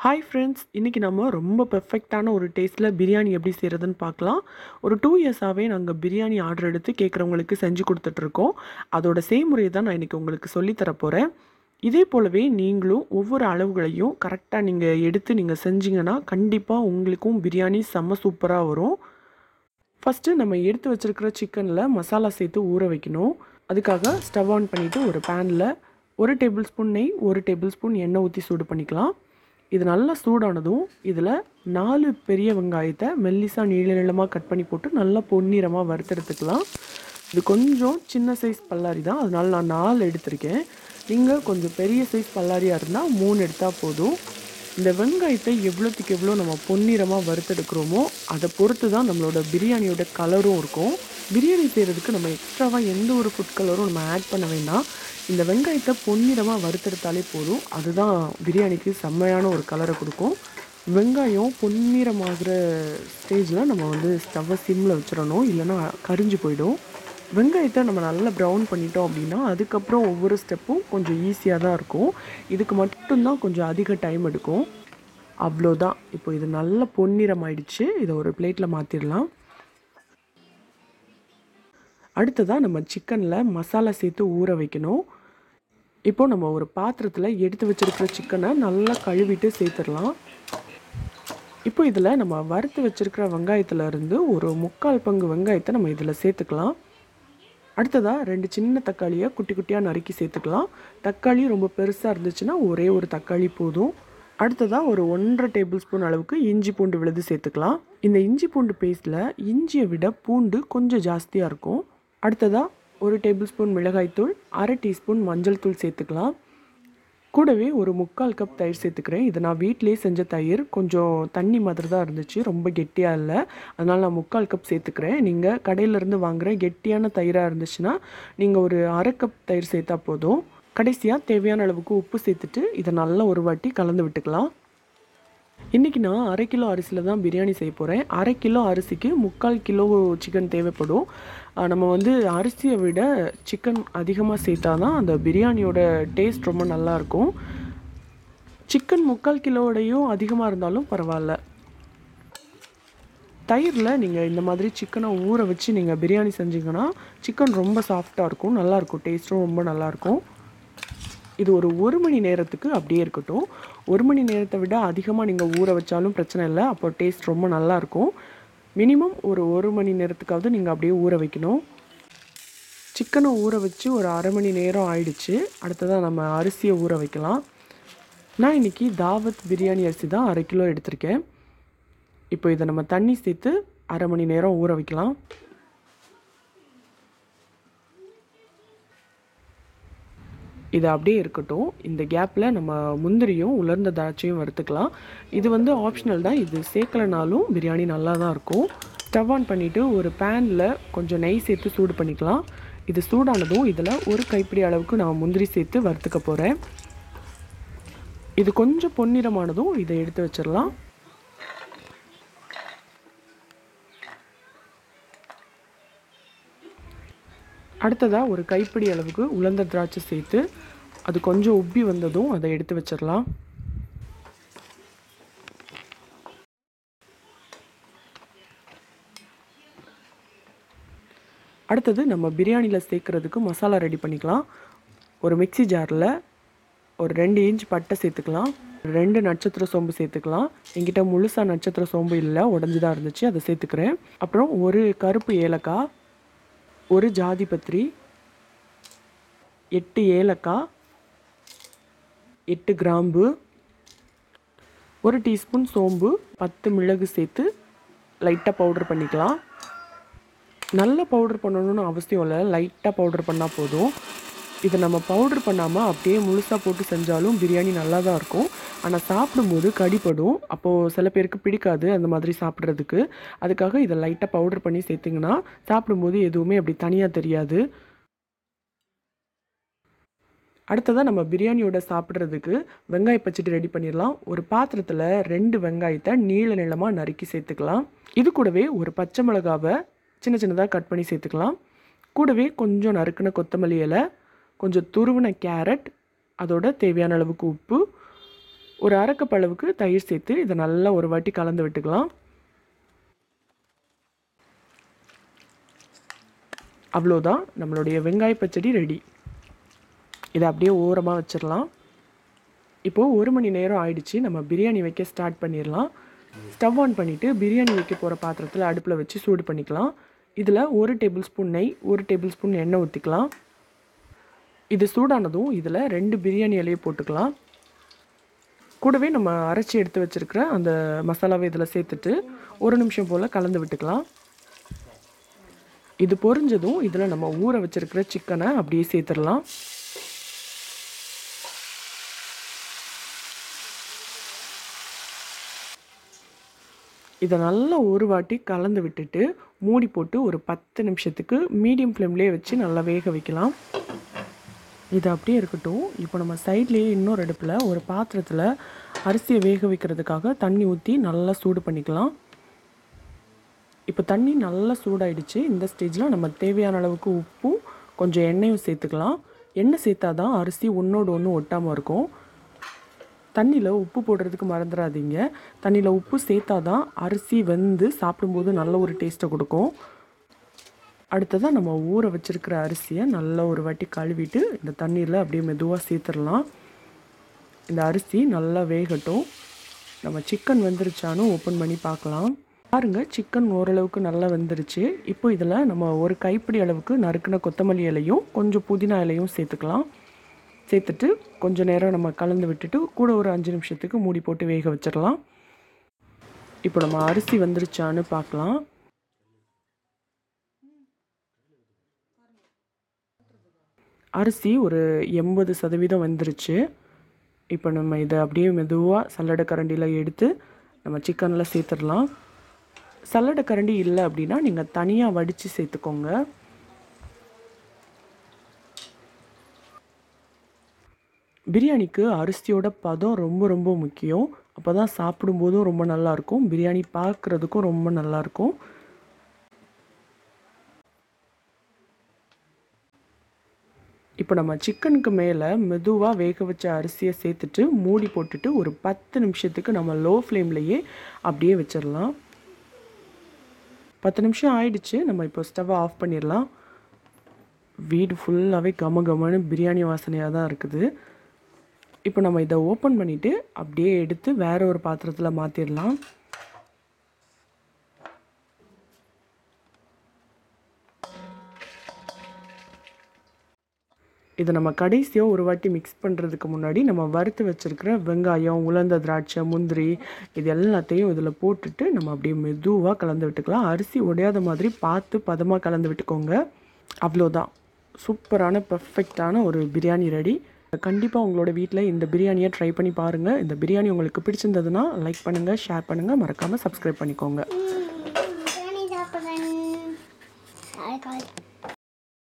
hi friends இன்றைக்கி நம்ம ரொம்ப பெர்ஃபெக்டான ஒரு டேஸ்ட்டில் பிரியாணி எப்படி செய்கிறதுன்னு பார்க்கலாம் ஒரு டூ இயர்ஸாகவே நாங்கள் பிரியாணி ஆர்டர் எடுத்து கேட்குறவங்களுக்கு செஞ்சு கொடுத்துட்ருக்கோம் அதோட செய்முறையை தான் நான் இன்றைக்கி உங்களுக்கு சொல்லித்தர போகிறேன் இதே போலவே நீங்களும் ஒவ்வொரு அளவுகளையும் கரெக்டாக நீங்கள் எடுத்து நீங்கள் செஞ்சீங்கன்னா கண்டிப்பாக உங்களுக்கும் பிரியாணி செம்ம சூப்பராக வரும் ஃபஸ்ட்டு நம்ம எடுத்து வச்சுருக்கிற சிக்கனில் மசாலா சேர்த்து ஊற வைக்கணும் அதுக்காக ஸ்டவ் ஆன் பண்ணிவிட்டு ஒரு பேனில் ஒரு டேபிள் ஸ்பூன் நெய் ஒரு டேபிள் ஸ்பூன் எண்ணெய் ஊற்றி சூடு பண்ணிக்கலாம் இது நல்லா சூடானதும் இதில் நாலு பெரிய வெங்காயத்தை மெல்லிசாக நீள நீளமாக கட் பண்ணி போட்டு நல்லா பொன்னிறமாக வறுத்தெடுத்துக்கலாம் இது கொஞ்சம் சின்ன சைஸ் பல்லாரி தான் அதனால நான் நாலு எடுத்திருக்கேன் நீங்கள் கொஞ்சம் பெரிய சைஸ் பல்லாரியாக இருந்தால் மூணு எடுத்தால் போதும் இந்த வெங்காயத்தை எவ்வளோத்துக்கு எவ்வளோ நம்ம பொன்னிறமாக வறுத்தெடுக்கிறோமோ அதை பொறுத்து தான் நம்மளோட பிரியாணியோட கலரும் இருக்கும் பிரியாணி செய்கிறதுக்கு நம்ம எக்ஸ்ட்ராவாக எந்த ஒரு ஃபுட் கலரும் நம்ம ஆட் பண்ண வேண்டாம் இந்த வெங்காயத்தை பொன்னிறமாக வறுத்தெடுத்தாலே போதும் அதுதான் பிரியாணிக்கு செம்மையான ஒரு கலரை கொடுக்கும் வெங்காயம் பொன்னிறமாகிற ஸ்டேஜில் நம்ம வந்து ஸ்டவ்வை சிம்மில் வச்சிடணும் இல்லைன்னா கரிஞ்சு போயிடும் வெங்காயத்தை நம்ம நல்லா ப்ரௌன் பண்ணிட்டோம் அப்படின்னா அதுக்கப்புறம் ஒவ்வொரு ஸ்டெப்பும் கொஞ்சம் ஈஸியாக தான் இருக்கும் இதுக்கு மட்டும்தான் கொஞ்சம் அதிக டைம் எடுக்கும் அவ்வளோதான் இப்போ இது நல்ல பொன்னிறம் ஆயிடுச்சு இதை ஒரு பிளேட்டில் மாற்றிடலாம் அடுத்ததாக நம்ம சிக்கனில் மசாலா சேர்த்து ஊற வைக்கணும் இப்போ நம்ம ஒரு பாத்திரத்தில் எடுத்து வச்சிருக்கிற சிக்கனை நல்லா கழுவிட்டு சேர்த்துடலாம் இப்போ இதில் நம்ம வறுத்து வச்சிருக்கிற வெங்காயத்துல இருந்து ஒரு முக்கால் பங்கு வெங்காயத்தை நம்ம இதில் சேர்த்துக்கலாம் அடுத்ததாக ரெண்டு சின்ன தக்காளியை குட்டி குட்டியாக நறுக்கி சேர்த்துக்கலாம் தக்காளி ரொம்ப பெருசாக இருந்துச்சுன்னா ஒரே ஒரு தக்காளி போதும் அடுத்ததாக ஒரு ஒன்றரை டேபிள் ஸ்பூன் அளவுக்கு இஞ்சி பூண்டு விழுது சேர்த்துக்கலாம் இந்த இஞ்சி பூண்டு பேஸ்ட்டில் இஞ்சியை விட பூண்டு கொஞ்சம் ஜாஸ்தியாக இருக்கும் அடுத்ததாக ஒரு டேபிள் ஸ்பூன் மிளகாய்த்தூள் அரை டீஸ்பூன் மஞ்சள் தூள் சேர்த்துக்கலாம் கூடவே ஒரு முக்கால் கப் தயிர் சேர்த்துக்கிறேன் இது நான் வீட்டிலேயே செஞ்ச தயிர் கொஞ்சம் தண்ணி மாதிரி தான் இருந்துச்சு ரொம்ப கெட்டியாக இல்லை அதனால் நான் முக்கால் கப் சேர்த்துக்கிறேன் நீங்கள் கடையிலேருந்து வாங்குகிற கெட்டியான தயிராக இருந்துச்சுன்னா நீங்கள் ஒரு அரை கப் தயிர் சேர்த்தா போதும் கடைசியாக தேவையான அளவுக்கு உப்பு சேர்த்துட்டு இதை நல்லா ஒரு வாட்டி கலந்து விட்டுக்கலாம் இன்றைக்கி நான் அரை கிலோ அரிசியில் தான் பிரியாணி செய்ய போகிறேன் அரை கிலோ அரிசிக்கு முக்கால் கிலோ சிக்கன் தேவைப்படும் ஆஹ் நம்ம வந்து அரிசியை விட சிக்கன் அதிகமாக சேர்த்தா தான் அந்த பிரியாணியோட டேஸ்ட் ரொம்ப நல்லாயிருக்கும் சிக்கன் முக்கால் கிலோவோடையும் அதிகமாக இருந்தாலும் பரவாயில்ல தயிரில் நீங்கள் இந்த மாதிரி சிக்கனை ஊற வச்சு நீங்கள் பிரியாணி செஞ்சீங்கன்னா சிக்கன் ரொம்ப சாஃப்டாக இருக்கும் நல்லாயிருக்கும் டேஸ்ட்டும் ரொம்ப நல்லாயிருக்கும் இது ஒரு ஒரு மணி நேரத்துக்கு அப்படியே இருக்கட்டும் ஒரு மணி நேரத்தை விட அதிகமாக நீங்கள் ஊற வச்சாலும் பிரச்சனை இல்லை அப்போ டேஸ்ட் ரொம்ப நல்லாயிருக்கும் மினிமம் ஒரு ஒரு மணி நேரத்துக்காவது நீங்கள் அப்படியே ஊற வைக்கணும் சிக்கனை ஊற வச்சு ஒரு அரை மணி நேரம் ஆயிடுச்சு அடுத்ததாக நம்ம அரிசியை ஊற வைக்கலாம் நான் இன்றைக்கி தாவத் பிரியாணி அரிசி தான் அரை கிலோ எடுத்திருக்கேன் இப்போ இதை நம்ம தண்ணி சேர்த்து அரை மணி நேரம் ஊற வைக்கலாம் இது அப்படியே இருக்கட்டும் இந்த கேப்பில் நம்ம முந்திரியும் உலர்ந்த திராட்சையும் வறுத்துக்கலாம் இது வந்து ஆப்ஷனல் தான் இது சேர்க்கலனாலும் பிரியாணி நல்லா தான் இருக்கும் ஸ்டவ் ஆன் பண்ணிவிட்டு ஒரு பேனில் கொஞ்சம் நெய் சேர்த்து சூடு பண்ணிக்கலாம் இது சூடானதும் இதில் ஒரு கைப்பிடி அளவுக்கு நான் முந்திரி சேர்த்து வறுத்துக்க போகிறேன் இது கொஞ்சம் பொன்னிறமானதும் இதை எடுத்து வச்சிடலாம் அடுத்ததாக ஒரு கைப்பிடி அளவுக்கு உலர்ந்த திராட்சை சேர்த்து அது கொஞ்சம் உப்பி வந்ததும் அதை எடுத்து வச்சிடலாம் அடுத்தது நம்ம பிரியாணியில் சேர்க்குறதுக்கு மசாலா ரெடி பண்ணிக்கலாம் ஒரு மிக்ஸி ஜாரில் ஒரு ரெண்டு இன்ச் பட்டை சேர்த்துக்கலாம் ரெண்டு நட்சத்திர சோம்பு சேர்த்துக்கலாம் என்கிட்ட முழுசாக நட்சத்திர சோம்பு இல்லை உடஞ்சி தான் இருந்துச்சு அதை சேர்த்துக்கிறேன் அப்புறம் ஒரு கருப்பு ஏலக்காய் ஒரு ஜாதி பத்திரி எட்டு ஏலக்காய் எட்டு கிராம்பு ஒரு டீஸ்பூன் சோம்பு பத்து மிளகு சேர்த்து லைட்டாக பவுடர் பண்ணிக்கலாம் நல்ல பவுடர் பண்ணணும்னு அவசியம் இல்லை லைட்டாக பவுடர் பண்ணால் போதும் இதை நம்ம பவுடர் பண்ணாமல் அப்படியே முழுசாக போட்டு செஞ்சாலும் பிரியாணி நல்லா தான் இருக்கும் ஆனால் சாப்பிடும்போது கடிப்படும் அப்போது சில பேருக்கு பிடிக்காது அந்த மாதிரி சாப்பிட்றதுக்கு அதுக்காக இதை லைட்டாக பவுடர் பண்ணி சேர்த்திங்கன்னா சாப்பிடும்போது எதுவுமே அப்படி தனியாக தெரியாது அடுத்ததாக நம்ம பிரியாணியோட சாப்பிட்றதுக்கு வெங்காய பச்சடி ரெடி பண்ணிடலாம் ஒரு பாத்திரத்தில் ரெண்டு வெங்காயத்தை நீள நீளமாக நறுக்கி சேர்த்துக்கலாம் இது கூடவே ஒரு பச்சை மிளகாவை சின்ன சின்னதாக கட் பண்ணி சேர்த்துக்கலாம் கூடவே கொஞ்சம் நறுக்குன கொத்தமல்லி இலை கொஞ்சம் துருவின கேரட் அதோட தேவையான அளவுக்கு உப்பு ஒரு அரைக்கப் அளவுக்கு தயிர் சேர்த்து இதை நல்லா ஒரு வாட்டி கலந்து விட்டுக்கலாம் அவ்வளோதான் நம்மளுடைய வெங்காய பச்சடி ரெடி இதை அப்படியே ஓரமாக வச்சிடலாம் இப்போது ஒரு மணி நேரம் ஆயிடுச்சு நம்ம பிரியாணி வைக்க ஸ்டார்ட் பண்ணிடலாம் ஸ்டவ் ஆன் பண்ணிவிட்டு பிரியாணி வைக்க போகிற பாத்திரத்தில் அடுப்பில் வச்சு சூடு பண்ணிக்கலாம் இதில் ஒரு டேபிள் ஸ்பூன் நெய் ஒரு டேபிள் ஸ்பூன் எண்ணெய் ஊற்றிக்கலாம் இது சூடானதும் இதில் ரெண்டு பிரியாணி இலையை போட்டுக்கலாம் கூடவே நம்ம அரைச்சி எடுத்து வச்சுருக்கிற அந்த மசாலாவை இதில் சேர்த்துட்டு ஒரு நிமிஷம் போல் கலந்து விட்டுக்கலாம் இது பொரிஞ்சதும் இதில் நம்ம ஊற வச்சுருக்கிற சிக்கனை அப்படியே சேர்த்துடலாம் இதை நல்லா ஒரு வாட்டி கலந்து விட்டுட்டு மூடி போட்டு ஒரு பத்து நிமிஷத்துக்கு மீடியம் ஃப்ளேம்லேயே வச்சு நல்லா வேக வைக்கலாம் இது அப்படியே இருக்கட்டும் இப்போ நம்ம சைட்லேயே இன்னொரு அடுப்பில் ஒரு பாத்திரத்தில் அரிசியை வேக வைக்கிறதுக்காக தண்ணி ஊற்றி நல்லா சூடு பண்ணிக்கலாம் இப்போ தண்ணி நல்லா சூடாயிடுச்சு இந்த ஸ்டேஜில் நம்ம தேவையான அளவுக்கு உப்பும் கொஞ்சம் எண்ணெயும் சேர்த்துக்கலாம் எண்ணெய் சேர்த்தா தான் அரிசி ஒன்றோடு ஒன்று ஒட்டாமல் இருக்கும் தண்ணியில் உப்பு போடுறதுக்கு மறந்துடாதீங்க தண்ணியில் உப்பு சேர்த்தா தான் அரிசி வெந்து சாப்பிடும்போது நல்ல ஒரு டேஸ்ட்டை கொடுக்கும் அடுத்ததாக நம்ம ஊற வச்சுருக்கிற அரிசியை நல்லா ஒரு வாட்டி கழுவிட்டு இந்த தண்ணீரில் அப்படியே மெதுவாக சேர்த்துடலாம் இந்த அரிசி நல்லா வேகட்டும் நம்ம சிக்கன் வெந்துருச்சான்னு ஓப்பன் பண்ணி பார்க்கலாம் பாருங்கள் சிக்கன் ஓரளவுக்கு நல்லா வெந்துருச்சு இப்போ இதில் நம்ம ஒரு கைப்பிடி அளவுக்கு நறுக்கின கொத்தமல்லி இலையும் கொஞ்சம் புதினா இலையும் சேர்த்துக்கலாம் சேர்த்துட்டு கொஞ்சம் நேரம் நம்ம கலந்து விட்டுட்டு கூட ஒரு அஞ்சு நிமிஷத்துக்கு மூடி போட்டு வேக வச்சிடலாம் இப்போ நம்ம அரிசி வந்துருச்சான்னு பார்க்கலாம் அரிசி ஒரு எண்பது சதவீதம் வந்துருச்சு இப்போ நம்ம இதை அப்படியே மெதுவாக சல்லடை கரண்டியில் எடுத்து நம்ம சிக்கனில் சேர்த்துடலாம் சல்லடை கரண்டி இல்லை அப்படின்னா நீங்கள் தனியாக வடித்து சேர்த்துக்கோங்க பிரியாணிக்கு அரிசியோட பதம் ரொம்ப ரொம்ப முக்கியம் அப்போ தான் சாப்பிடும்போதும் ரொம்ப நல்லாயிருக்கும் பிரியாணி பார்க்குறதுக்கும் ரொம்ப நல்லாயிருக்கும் இப்போ நம்ம சிக்கனுக்கு மேலே மெதுவாக வேக வச்ச அரிசியை சேர்த்துட்டு மூடி போட்டுட்டு ஒரு பத்து நிமிஷத்துக்கு நம்ம லோ ஃப்ளேம்லேயே அப்படியே வச்சிடலாம் பத்து நிமிஷம் ஆயிடுச்சு நம்ம இப்போ ஸ்டவ்வை ஆஃப் பண்ணிடலாம் வீடு ஃபுல்லாகவே கம கமன்னு பிரியாணி வாசனையாக தான் இருக்குது இப்போ நம்ம இதை ஓப்பன் பண்ணிவிட்டு அப்படியே எடுத்து வேற ஒரு பாத்திரத்தில் மாற்றிடலாம் இதை நம்ம கடைசியாக ஒரு வாட்டி மிக்ஸ் பண்ணுறதுக்கு முன்னாடி நம்ம வறுத்து வச்சுருக்கிற வெங்காயம் உலர்ந்த திராட்சை முந்திரி இது எல்லாத்தையும் இதில் போட்டுட்டு நம்ம அப்படியே மெதுவாக கலந்து விட்டுக்கலாம் அரிசி உடையாத மாதிரி பார்த்து பதமாக கலந்து விட்டுக்கோங்க அவ்வளோதான் சூப்பரான பர்ஃபெக்டான ஒரு பிரியாணி ரெடி கண்டிப்பாக உங்களோட வீட்டில் இந்த பிரியாணியை ட்ரை பண்ணி பாருங்கள் இந்த பிரியாணி உங்களுக்கு பிடிச்சிருந்ததுன்னா லைக் பண்ணுங்கள் ஷேர் பண்ணுங்கள் மறக்காமல் சப்ஸ்கிரைப் பண்ணிக்கோங்க பிரியாணி சாப்பிட்றேன்